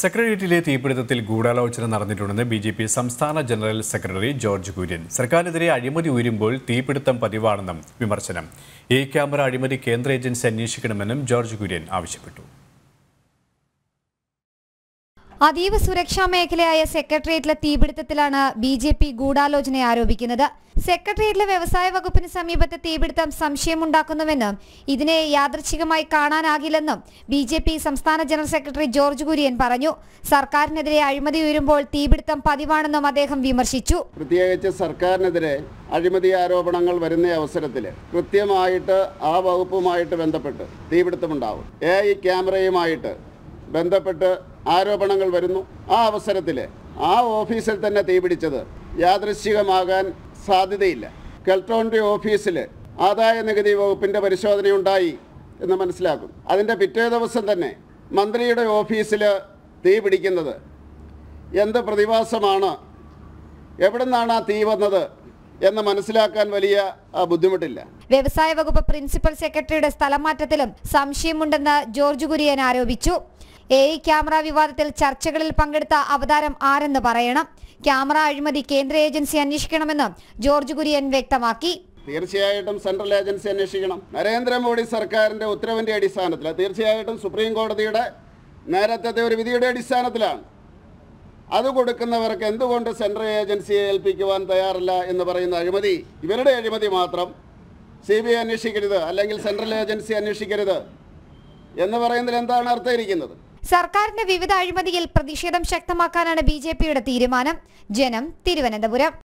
സെക്രട്ടേറിയറ്റിലെ തീപിടുത്തത്തിൽ ഗൂഢാലോചന നടന്നിട്ടുണ്ടെന്ന് ബി ജെ പി സംസ്ഥാന ജനറൽ സെക്രട്ടറി ജോർജ് കുര്യൻ സർക്കാരിനെതിരെ അഴിമതി ഉയരുമ്പോൾ തീപിടുത്തം പതിവാണെന്നും വിമർശനം എ ക്യാമറ അഴിമതി കേന്ദ്ര ഏജൻസി അന്വേഷിക്കണമെന്നും ജോർജ് കുര്യൻ ആവശ്യപ്പെട്ടു അതീവ സുരക്ഷാ മേഖലയായ സെക്രട്ടേറിയറ്റിലെ തീപിടുത്തത്തിലാണ് ബി ജെ പി ഗൂഢാലോചന ആരോപിക്കുന്നത് സെക്രട്ടേറിയറ്റിലെ വ്യവസായ വകുപ്പിന് സമീപത്തെ തീപിടുത്തം സംശയമുണ്ടാക്കുന്നുവെന്നും ഇതിനെ യാദൃച്ഛികമായി കാണാനാകില്ലെന്നും ബി ജെ പി സംസ്ഥാന ജനറൽ സെക്രട്ടറി ജോർജ് കുര്യൻ പറഞ്ഞു സർക്കാരിനെതിരെ അഴിമതി ഉയരുമ്പോൾ തീപിടുത്തം പതിവാണെന്നും അദ്ദേഹം വിമർശിച്ചു പ്രത്യേകിച്ച് സർക്കാരിനെതിരെ അഴിമതി ആരോപണങ്ങൾ വരുന്ന അവസരത്തിൽ കൃത്യമായിട്ട് ആ വകുപ്പുമായിട്ട് ബന്ധപ്പെട്ട് തീപിടുത്തമുണ്ടാവും എ ഐ ക്യാമറയുമായിട്ട് ബന്ധപ്പെട്ട് ആരോപണങ്ങൾ വരുന്നു ആ അവസരത്തിൽ ആ ഓഫീസിൽ തന്നെ തീപിടിച്ചത് യാദൃശ്ചികമാകാൻ സാധ്യതയില്ല കെൽട്രോണിൻ്റെ ഓഫീസിൽ ആദായ നികുതി വകുപ്പിൻ്റെ പരിശോധനയുണ്ടായി എന്ന് മനസ്സിലാക്കും അതിൻ്റെ പിറ്റേ ദിവസം തന്നെ മന്ത്രിയുടെ ഓഫീസിൽ തീ പിടിക്കുന്നത് എന്ത് പ്രതിഭാസമാണ് എവിടെ നിന്നാണ് ആ തീ വന്നത് എന്ന് മനസ്സിലാക്കാൻ വലിയ ആ, ബുദ്ധിമുട്ടില്ല വ്യവസായ വകുപ്പ് പ്രിൻസിപ്പൽ സെക്രട്ടറിയുടെ സ്ഥലമാറ്റത്തിലും സംശയമുണ്ടെന്ന് ജോർജ് കുര്യൻ ആരോപിച്ചു എ ഐ ക്യാമറ വിവാദത്തിൽ ചർച്ചകളിൽ പങ്കെടുത്ത അവതാരം ആരെന്ന് പറയണം ക്യാമറ അഴിമതി കേന്ദ്ര ഏജൻസി അന്വേഷിക്കണമെന്നും ജോർജ് കുര്യൻ വ്യക്തമാക്കി തീർച്ചയായിട്ടും സെൻട്രൽ ഏജൻസി അന്വേഷിക്കണം നരേന്ദ്രമോദി സർക്കാരിൻ്റെ ഉത്തരവിൻ്റെ അടിസ്ഥാനത്തിൽ തീർച്ചയായിട്ടും സുപ്രീം കോടതിയുടെ നേരത്തെ ഒരു വിധിയുടെ അടിസ്ഥാനത്തിലാണ് അത് കൊടുക്കുന്നവർക്ക് എന്തുകൊണ്ട് സെൻട്രൽ ഏജൻസിയെ ഏൽപ്പിക്കുവാൻ തയ്യാറല്ല എന്ന് പറയുന്ന അഴിമതി ഇവരുടെ അഴിമതി മാത്രം സി ബി ഐ അന്വേഷിക്കരുത് അല്ലെങ്കിൽ സെൻട്രൽ ഏജൻസി അന്വേഷിക്കരുത് എന്ന് പറയുന്നതിൽ എന്താണ് അർത്ഥം ഇരിക്കുന്നത് സർക്കാരിന്റെ വിവിധ അഴിമതിയിൽ പ്രതിഷേധം ശക്തമാക്കാനാണ് ബി തീരുമാനം ജനം തിരുവനന്തപുരം